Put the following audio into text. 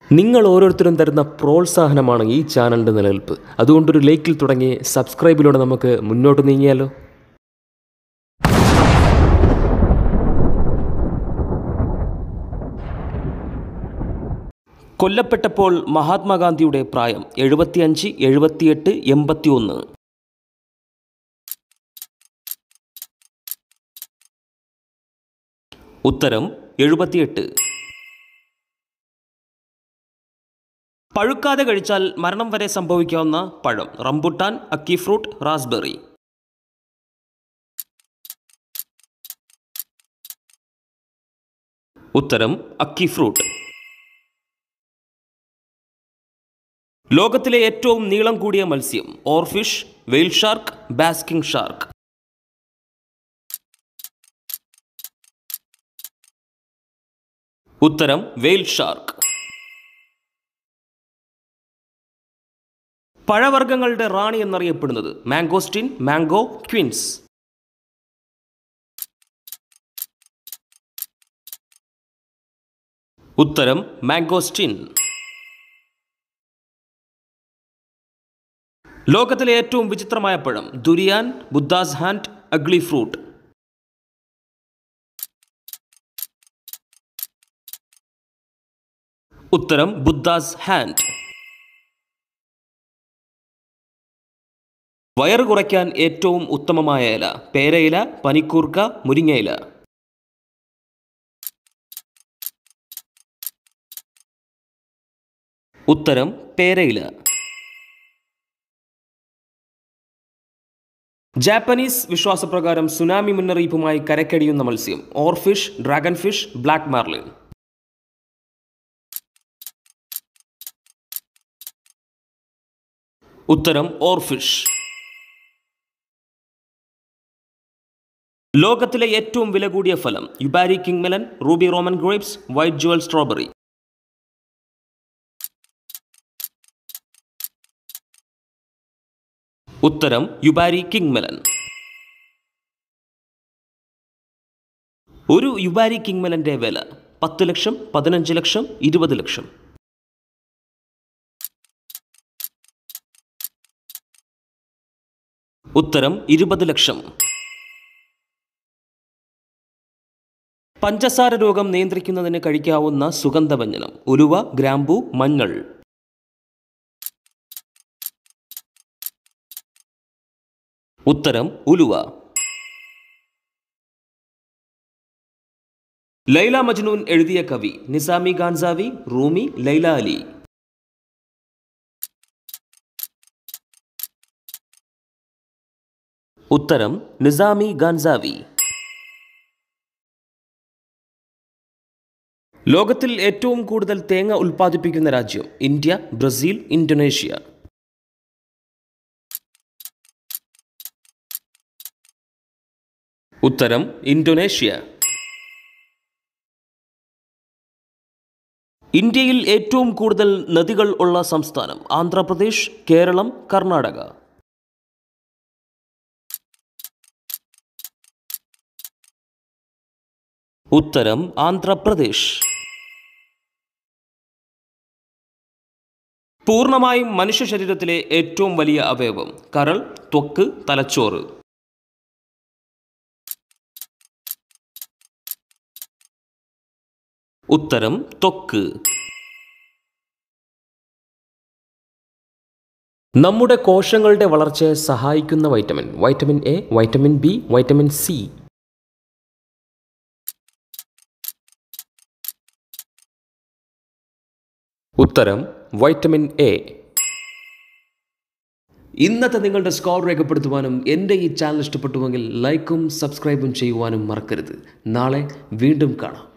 നിങ്ങൾ ഓരോരുത്തരും തരുന്ന പ്രോത്സാഹനമാണ് ഈ ചാനലിൻ്റെ നിലനിൽപ്പ് അതുകൊണ്ടൊരു ലൈക്കിൽ തുടങ്ങി സബ്സ്ക്രൈബിലൂടെ നമുക്ക് മുന്നോട്ട് നീങ്ങിയാലോ കൊല്ലപ്പെട്ടപ്പോൾ മഹാത്മാഗാന്ധിയുടെ പ്രായം എഴുപത്തിയഞ്ച് എഴുപത്തിയെട്ട് എൺപത്തിയൊന്ന് ഉത്തരം എഴുപത്തിയെട്ട് പഴുക്കാതെ കഴിച്ചാൽ മരണം വരെ സംഭവിക്കാവുന്ന പഴം റംബുട്ടാൻ അക്കി ഫ്രൂട്ട് റാസ്ബെറി ഉത്തരം അക്കി ഫ്രൂട്ട് ലോകത്തിലെ ഏറ്റവും നീളം കൂടിയ മത്സ്യം ഓർഫിഷ് വെയിൽ ഷാർക്ക് ബാസ്കിംഗ് ഷാർക്ക് ഉത്തരം വെയിൽ ഷാർക്ക് പഴവർഗ്ഗങ്ങളുടെ റാണി എന്നറിയപ്പെടുന്നത് മാംഗോസ്റ്റിൻ മാംഗോ ക്വിൻസ് ഉത്തരം മാംഗോസ്റ്റിൻ ലോകത്തിലെ ഏറ്റവും വിചിത്രമായ പഴം durian Buddha's hand ugly fruit ഉത്തരം ബുദ്ധാസ് ഹാൻഡ് വയറ് കുറയ്ക്കാൻ ഏറ്റവും ഉത്തമമായ ഇല പേരയില പനിക്കൂർക്ക മുരിങ്ങയില ഉത്തരം പേരയില ജാപ്പനീസ് വിശ്വാസപ്രകാരം സുനാമി മുന്നറിയിപ്പുമായി കരക്കടിയുന്ന മത്സ്യം oarfish dragon fish black marlin ഉത്തരം ഓർഫിഷ് ലോകത്തിലെ ഏറ്റവും വില കൂടിയ ഫലം Yubari king melon Ruby Roman grapes white jewel strawberry ഉത്തരം യുബാരി കിങ് മെലൻ ഒരു യുബാരി കിങ് മെലന്റെ വില പത്ത് ലക്ഷം പതിനഞ്ച് ലക്ഷം ഇരുപത് ലക്ഷം ഉത്തരം ഇരുപത് ലക്ഷം പഞ്ചസാര രോഗം നിയന്ത്രിക്കുന്നതിന് കഴിക്കാവുന്ന സുഗന്ധവ്യഞ്ജനം ഉലുവ ഗ്രാമ്പു മഞ്ഞൾ ഉത്തരം ഉലുവ ലൈല മജ്നൂൻ എഴുതിയ കവി നിസാമി ഗാൻസാവി റൂമി ലൈല അലി ഉത്തരം നിസാമി ഗാൻസാവി ലോകത്തിൽ ഏറ്റവും കൂടുതൽ തേങ്ങ ഉൽപ്പാദിപ്പിക്കുന്ന രാജ്യം ഇന്ത്യ ബ്രസീൽ ഇന്തോനേഷ്യ ഉത്തരം ഇന്തോനേഷ്യ ഇന്ത്യയിൽ ഏറ്റവും കൂടുതൽ നദികൾ ഉള്ള സംസ്ഥാനം ആന്ധ്രാപ്രദേശ് കേരളം കർണാടക ഉത്തരം ആന്ധ്രാപ്രദേശ് പൂർണ്ണമായും മനുഷ്യ ശരീരത്തിലെ ഏറ്റവും വലിയ അവയവം കരൾ ത്വക്ക് തലച്ചോറ് ഉത്തരം ത്വക്ക് നമ്മുടെ കോശങ്ങളുടെ വളർച്ചയെ സഹായിക്കുന്ന vitamin vitamin A vitamin B vitamin C ഉത്തരം വൈറ്റമിൻ എ ഇന്നത്തെ നിങ്ങളുടെ സ്കോർ രേഖപ്പെടുത്തുവാനും എൻ്റെ ഈ ചാനൽ ഇഷ്ടപ്പെട്ടുവെങ്കിൽ ലൈക്കും സബ്സ്ക്രൈബും ചെയ്യുവാനും മറക്കരുത് നാളെ വീണ്ടും കാണാം